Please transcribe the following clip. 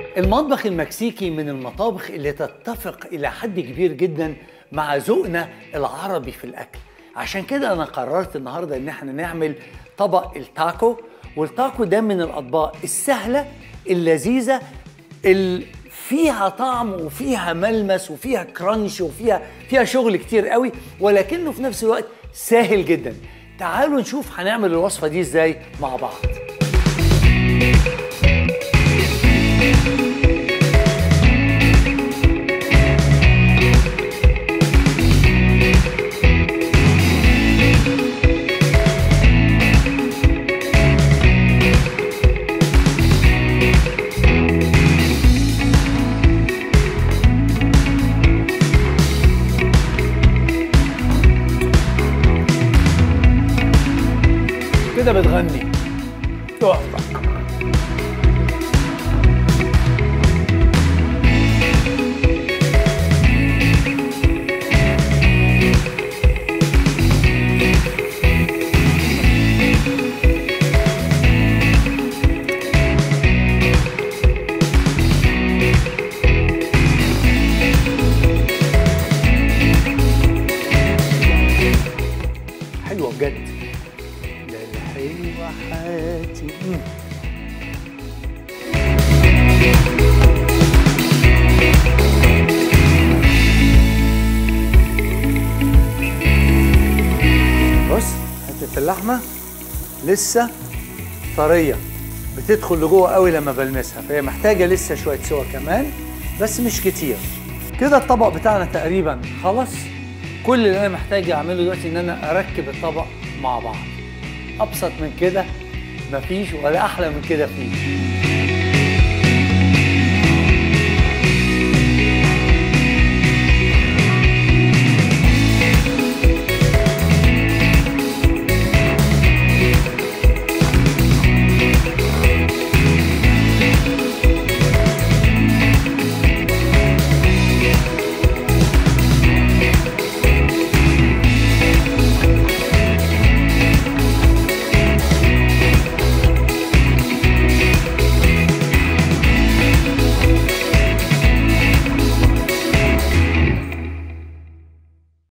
المطبخ المكسيكي من المطابخ اللي تتفق إلى حد كبير جدا مع ذوقنا العربي في الأكل عشان كده أنا قررت النهاردة إن احنا نعمل طبق التاكو والتاكو ده من الأطباق السهلة اللذيذة اللي فيها طعم وفيها ملمس وفيها كرانش وفيها فيها شغل كتير قوي ولكنه في نفس الوقت سهل جدا تعالوا نشوف هنعمل الوصفة دي ازاي مع بعض كده بتغني تحفة حلوة بجد ده الحلوة حياتي مم. بص حتة اللحمة لسه طرية بتدخل لجوه قوي لما بلمسها فهي محتاجة لسه شوية سوا كمان بس مش كتير كده الطبق بتاعنا تقريبا خلص كل اللي انا محتاج اعمله دلوقتي ان انا اركب الطبق مع بعض ابسط من كده مفيش ولا احلى من كده فيه